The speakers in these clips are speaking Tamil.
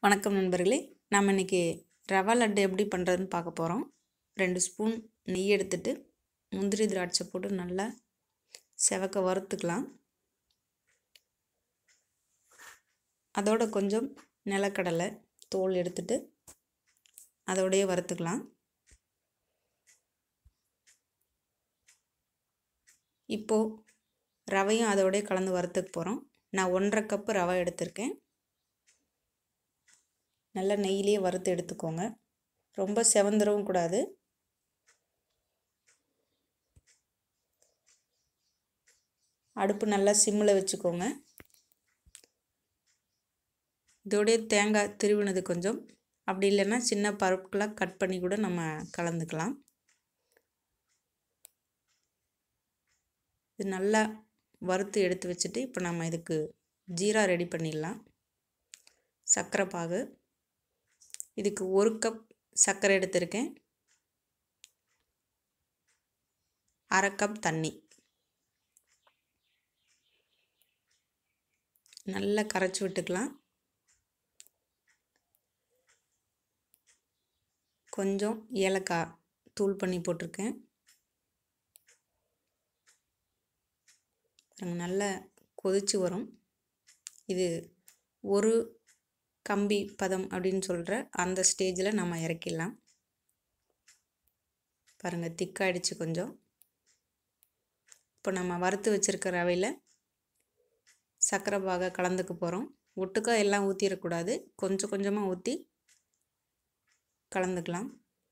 வணக்கம் நண்பர்களே நாம் இன்றைக்கி ரவா லட்டு எப்படி பண்ணுறதுன்னு பார்க்க போகிறோம் ரெண்டு ஸ்பூன் நெய் எடுத்துட்டு முந்திரி திராட்சை போட்டு நல்லா செவக்க வறுத்துக்கலாம் அதோட கொஞ்சம் நிலக்கடலை தோல் எடுத்துட்டு அதோடையே வறுத்துக்கலாம் இப்போது ரவையும் அதோடய கலந்து வறுத்துக்க போகிறோம் நான் ஒன்றரை கப்பு ரவை எடுத்திருக்கேன் நல்லா நெய்யிலே வறுத்து எடுத்துக்கோங்க ரொம்ப செவந்துடவும் கூடாது அடுப்பு நல்லா சிம்மில் வச்சுக்கோங்க இதோடைய தேங்காய் திருவினது கொஞ்சம் அப்படி இல்லைன்னா சின்ன பருப்புக்கெலாம் கட் பண்ணி கூட நம்ம கலந்துக்கலாம் இது நல்லா வறுத்து எடுத்து வச்சுட்டு இப்போ நம்ம இதுக்கு ஜீரா ரெடி பண்ணிடலாம் சர்க்கரை பாகு இதுக்கு ஒரு கப் சர்க்கரை எடுத்திருக்கேன் அரை கப் தண்ணி நல்லா கரைச்சி விட்டுக்கலாம் கொஞ்சம் ஏலக்காய் தூள் பண்ணி போட்டிருக்கேன் நல்லா கொதிச்சு வரும் இது ஒரு கம்பி பதம் அப்படின்னு சொல்கிற அந்த ஸ்டேஜில் நம்ம இறக்கிடலாம் பாருங்கள் திக்காயிடுச்சு கொஞ்சம் இப்போ நம்ம வறுத்து வச்சுருக்க ரவையில் சர்க்கரை பாக கலந்துக்க போகிறோம் ஒட்டுக்கா எல்லாம் ஊற்றிடக்கூடாது கொஞ்சம் கொஞ்சமாக ஊற்றி கலந்துக்கலாம்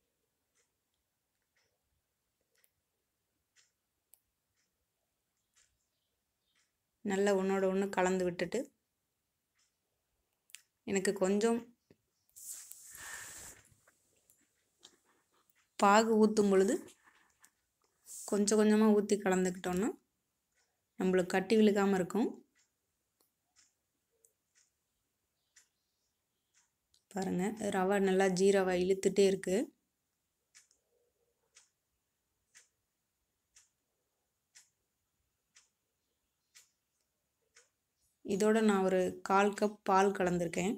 நல்லா ஒன்றோட ஒன்று கலந்து விட்டுட்டு எனக்கு கொஞ்சம் பாகு ஊற்றும் பொழுது கொஞ்சம் கொஞ்சமாக ஊற்றி கலந்துக்கிட்டோன்னா நம்மளுக்கு கட்டி விழுக்காமல் இருக்கும் பாருங்கள் ரவை நல்லா ஜீரவை இழுத்துட்டே இருக்குது இதோட நான் ஒரு கால் கப் பால் கலந்துருக்கேன்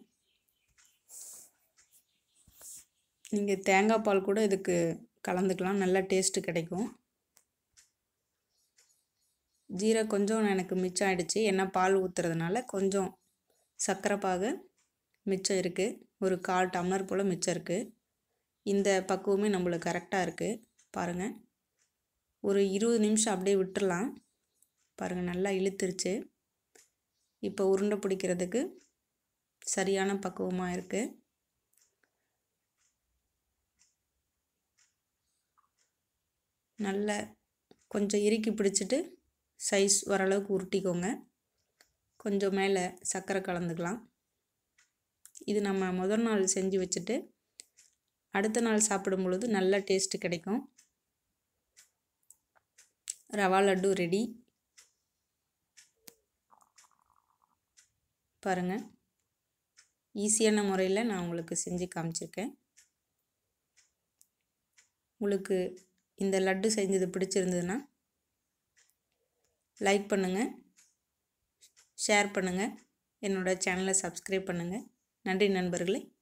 நீங்கள் தேங்காய் பால் கூட இதுக்கு கலந்துக்கலாம் நல்லா டேஸ்ட்டு கிடைக்கும் ஜீரை கொஞ்சம் எனக்கு மிச்சம் ஆகிடுச்சு ஏன்னா பால் ஊற்றுறதுனால கொஞ்சம் சர்க்கரை பாகு மிச்சம் இருக்குது ஒரு கால் டம்ளர் போல் மிச்சம் இருக்குது இந்த பக்குவமே நம்மளுக்கு கரெக்டாக இருக்குது பாருங்கள் ஒரு இருபது நிமிஷம் அப்படியே விட்டுடலாம் பாருங்கள் நல்லா இழுத்துருச்சு இப்போ உருண்டை பிடிக்கிறதுக்கு சரியான பக்குவமாக இருக்குது நல்ல கொஞ்சம் இறுக்கி பிடிச்சிட்டு சைஸ் ஓரளவுக்கு உருட்டிக்கோங்க கொஞ்சம் மேலே சர்க்கரை கலந்துக்கலாம் இது நம்ம முதல் நாள் செஞ்சு வச்சுட்டு அடுத்த நாள் சாப்பிடும் பொழுது நல்ல டேஸ்ட்டு கிடைக்கும் ரவா லட்டு ரெடி பாருங்கள் ஈஸியான முறையில் நான் உங்களுக்கு செஞ்சு காமிச்சிருக்கேன் உங்களுக்கு இந்த லட்டு செஞ்சது பிடிச்சிருந்ததுன்னா லைக் பண்ணுங்கள் ஷேர் பண்ணுங்கள் என்னோடய சேனலை சப்ஸ்கிரைப் பண்ணுங்கள் நன்றி நண்பர்களே